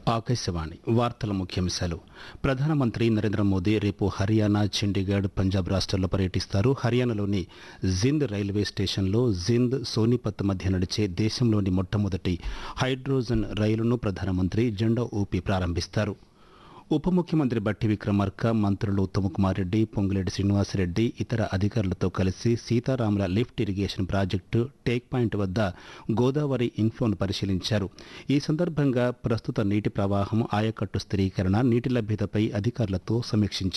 ఆకాశవాణి వార్తల ముఖ్యాంశాలు ప్రధానమంత్రి నరేంద్ర మోదీ రేపు హర్యానా చండీగఢ్ పంజాబ్ రాష్ట్రాల్లో పర్యటిస్తారు హర్యానాలోని జింద్ రైల్వే స్టేషన్లో జింద్ సోనిపత్ మధ్య నడిచే దేశంలోని మొట్టమొదటి హైడ్రోజన్ రైలును ప్రధానమంత్రి జెండా ఊపి ప్రారంభిస్తారు ఉప ముఖ్యమంత్రి బట్టి విక్రమార్క మంత్రులు ఉత్తమ్ కుమార్ రెడ్డి పొంగులేటి శ్రీనివాసరెడ్డి ఇతర అధికారులతో కలిసి సీతారాముల lift irrigation project take point వద్ద గోదావరి ఇన్ఫ్లోను పరిశీలించారు ఈ సందర్భంగా ప్రస్తుత నీటి ప్రవాహం ఆయకట్టు స్థిరీకరణ నీటి లభ్యతపై అధికారులతో సమీక్షించారు